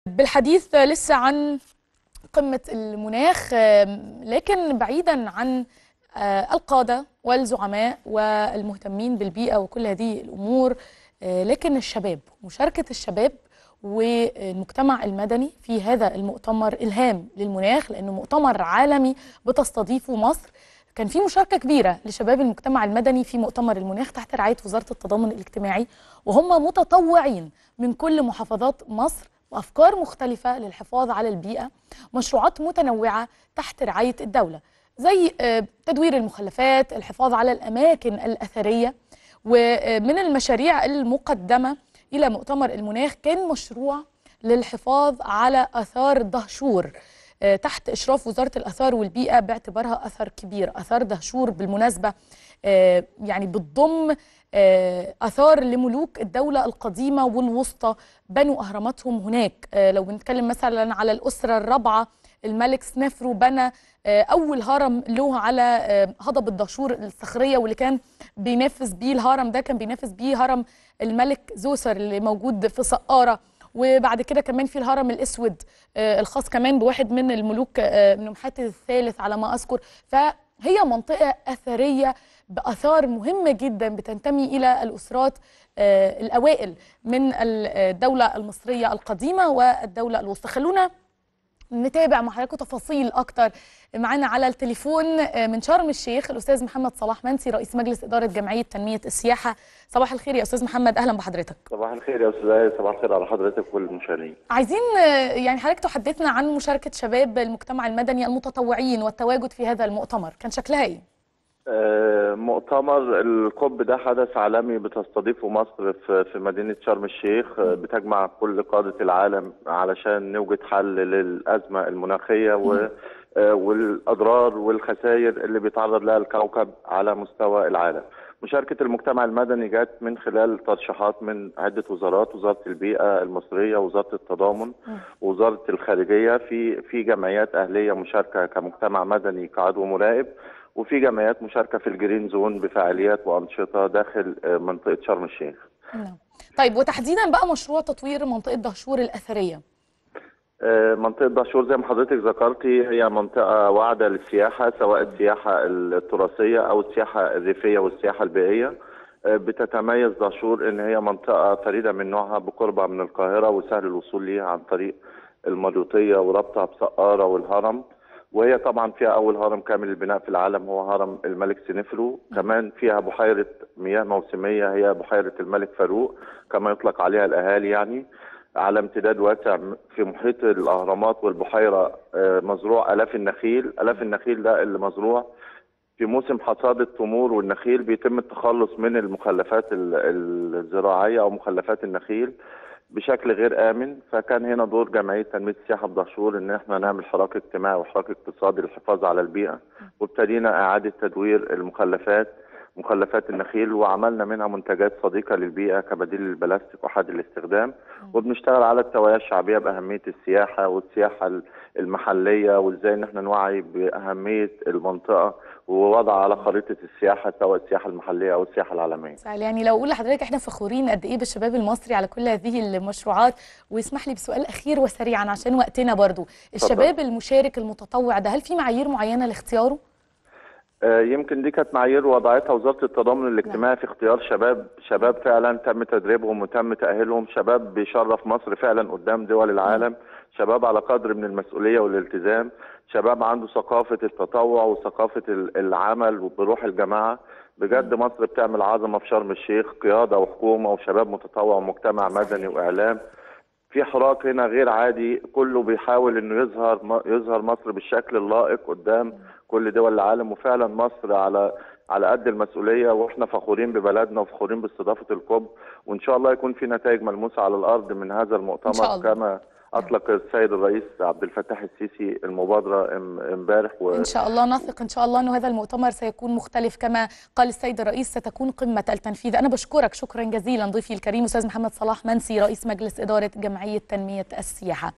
بالحديث لسه عن قمة المناخ لكن بعيدا عن القادة والزعماء والمهتمين بالبيئة وكل هذه الأمور لكن الشباب مشاركة الشباب والمجتمع المدني في هذا المؤتمر إلهام للمناخ لأنه مؤتمر عالمي بتستضيفه مصر كان في مشاركة كبيرة لشباب المجتمع المدني في مؤتمر المناخ تحت رعاية وزارة التضامن الاجتماعي وهم متطوعين من كل محافظات مصر وأفكار مختلفة للحفاظ على البيئة مشروعات متنوعة تحت رعاية الدولة زي تدوير المخلفات الحفاظ على الأماكن الأثرية ومن المشاريع المقدمة إلى مؤتمر المناخ كان مشروع للحفاظ على آثار دهشور تحت إشراف وزارة الآثار والبيئة باعتبارها أثر كبير آثار دهشور بالمناسبة يعني بتضم آثار لملوك الدولة القديمة والوسطى بنوا أهراماتهم هناك لو بنتكلم مثلا على الأسرة الرابعة الملك سنفرو بنى أول هرم له على هضبة دهشور الصخرية واللي كان بينافس بيه الهرم ده كان بينافس بيه هرم الملك زوسر اللي موجود في سقارة وبعد كده كمان في الهرم الاسود الخاص كمان بواحد من الملوك نمحات الثالث على ما اذكر فهي منطقه اثريه باثار مهمه جدا بتنتمي الى الاسرات الاوائل من الدوله المصريه القديمه والدوله الوسطى خلونا نتابع مع حضراتكم تفاصيل اكتر معانا على التليفون من شرم الشيخ الاستاذ محمد صلاح منسي رئيس مجلس اداره جمعيه تنميه السياحه صباح الخير يا استاذ محمد اهلا بحضرتك صباح الخير يا استاذ آية صباح الخير على حضرتك والمشاهدين عايزين يعني حضرتك تحدثنا عن مشاركه شباب المجتمع المدني المتطوعين والتواجد في هذا المؤتمر كان شكلها ايه آه مؤتمر الكوب ده حدث عالمي بتستضيفه مصر في في مدينه شرم الشيخ بتجمع كل قاده العالم علشان نوجد حل للازمه المناخيه و والاضرار والخسائر اللي بيتعرض لها الكوكب على مستوى العالم. مشاركه المجتمع المدني جت من خلال ترشيحات من عده وزارات، وزاره البيئه المصريه، وزاره التضامن، وزاره الخارجيه في في جمعيات اهليه مشاركه كمجتمع مدني كعضو مراقب، وفي جمعيات مشاركه في الجرين زون بفعاليات وانشطه داخل منطقه شرم الشيخ. نعم. طيب وتحديدا بقى مشروع تطوير منطقه دهشور الاثريه. منطقة دهشور زي ما حضرتك ذكرتي هي منطقة واعدة للسياحة سواء السياحة التراثية أو السياحة الريفية والسياحة البيئية بتتميز دهشور إن هي منطقة فريدة من نوعها بقربها من القاهرة وسهل الوصول ليها عن طريق المريوطية وربطها بسقارة والهرم وهي طبعا فيها أول هرم كامل البناء في العالم هو هرم الملك سنفرو كمان فيها بحيرة مياه موسمية هي بحيرة الملك فاروق كما يطلق عليها الأهالي يعني على امتداد واسع في محيط الاهرامات والبحيره مزروع الاف النخيل، الاف النخيل ده اللي مزروع في موسم حصاد التمور والنخيل بيتم التخلص من المخلفات الزراعيه او مخلفات النخيل بشكل غير امن فكان هنا دور جمعيه تنميه السياحه بدهشور ان احنا نعمل حراك اجتماعي وحراك اقتصادي للحفاظ على البيئه وابتدينا اعاده تدوير المخلفات مخلفات النخيل وعملنا منها منتجات صديقة للبيئة كبديل للبلاستيك وحد الاستخدام وبنشتغل على التوعية الشعبية بأهمية السياحة والسياحة المحلية وازاي ان احنا نوعي بأهمية المنطقة ووضع على خريطة السياحة سواء السياحة المحلية أو السياحة العالمية يعني لو أقول لحضرتك احنا فخورين قد إيه بالشباب المصري على كل هذه المشروعات ويسمح لي بسؤال أخير وسريعا عشان وقتنا برضو الشباب المشارك المتطوع ده هل في معايير معينة لاختياره؟ يمكن دي كانت معايير وضعتها وزاره التضامن الاجتماعي في اختيار شباب شباب فعلا تم تدريبهم وتم تاهيلهم شباب بيشرف مصر فعلا قدام دول العالم شباب على قدر من المسؤوليه والالتزام شباب عنده ثقافه التطوع وثقافه العمل وبروح الجماعه بجد مصر بتعمل عظمه في شرم الشيخ قياده وحكومه وشباب متطوع ومجتمع مدني واعلام في حراك هنا غير عادي كله بيحاول انه يظهر يظهر مصر بالشكل اللائق قدام كل دول العالم وفعلا مصر على على قد المسؤوليه واحنا فخورين ببلدنا وفخورين باستضافه الكوب وان شاء الله يكون في نتائج ملموسه على الارض من هذا المؤتمر كما اطلق السيد الرئيس عبد الفتاح السيسي المبادره امبارح و... ان شاء الله نثق ان شاء الله انه هذا المؤتمر سيكون مختلف كما قال السيد الرئيس ستكون قمه التنفيذ انا بشكرك شكرا جزيلا ضيفي الكريم استاذ محمد صلاح منسي رئيس مجلس اداره جمعيه تنميه السياحه